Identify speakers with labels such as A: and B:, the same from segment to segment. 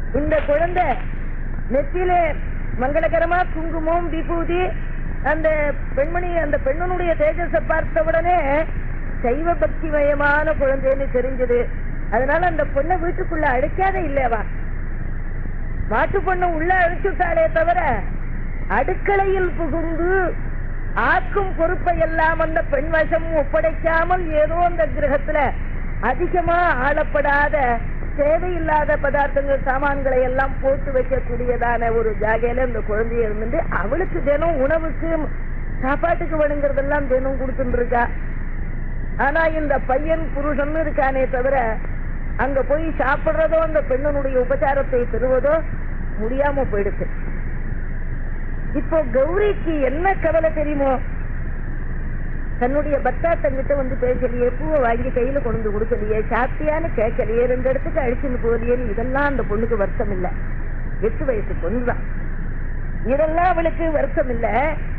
A: இந்த குழந்தை நெத்தியிலே மங்களகரமா குங்குமம் விபூதி அந்த பெண்மணி அந்த பெண்ணனுடைய தேஜஸை பார்த்த உடனே சைவ பக்திமயமான குழந்தைன்னு தெரிஞ்சது அதனால அந்த பொண்ணை வீட்டுக்குள்ள அழைக்காத இல்லையவா மாட்டு பொண்ணு உள்ள அழைச்சுட்டாளே தவிர அடுக்களையில் புகுந்து ஆக்கும் பொறுப்பை எல்லாம் அந்த பெண் வசம் ஒப்படைக்காமல் ஏதோ அந்த கிரகத்துல அதிகமா ஆளப்படாத தேவையில்லாத பதார்த்தங்கள் சாமான்களை எல்லாம் போட்டு வைக்கக்கூடியதான ஒரு ஜாகையில இந்த குழந்தைய இருந்துட்டு அவளுக்கு தினம் உணவுக்கு சாப்பாட்டுக்கு வேணுங்கிறதெல்லாம் தினம் கொடுத்துட்டு இருக்கா ஆனா இந்த பையன் புருஷன் இருக்கானே தவிர அங்க போய் சாப்பிடுறதோ அந்த பெண்ணனுடைய உபச்சாரத்தை பெறுவதோ முடியாம போயிடுச்சு இப்போ கௌரிக்கு என்ன கவலை தெரியுமோ தன்னுடைய பத்தா தங்கிட்ட வந்து பேசலையே பூவை வாங்கி கையில கொண்டு வந்து கொடுக்கலையே சாப்பிட்டியான்னு கேட்கலையே ரெண்டு இடத்துக்கு அடிச்சுன்னு போகலையேன்னு இதெல்லாம் அந்த பொண்ணுக்கு வருத்தம் இல்ல எட்டு வயசு பொண்ணுதான் இதெல்லாம் அவளுக்கு வருத்தம் இல்ல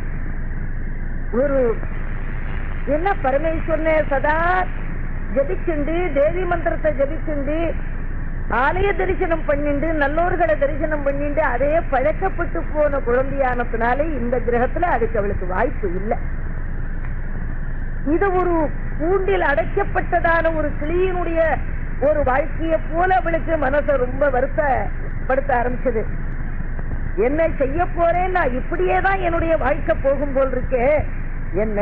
A: ஒரு என்ன பரமேஸ்வரனை சதா ஜபிச்சுண்டு தேவி மந்திரத்தை ஜபிச்சுண்டு ஆலய தரிசனம் பண்ணிண்டு நல்லோர்களை தரிசனம் பண்ணிண்டு அதே பழக்கப்பட்டு போன குழந்தையானதுனாலே இந்த கிரகத்துல அதுக்கு அவளுக்கு வாய்ப்பு இல்லை இது ஒரு கூண்டில் அடைக்கப்பட்டதான ஒரு கிளியினுடைய ஒரு வாழ்க்கையை போல அவளுக்கு மனசை ரொம்ப வருத்தப்படுத்த ஆரம்பிச்சது என்ன செய்ய போறேன் நான் இப்படியே தான் என்னுடைய வாழ்க்கை போகும் போல் இருக்கே என்ன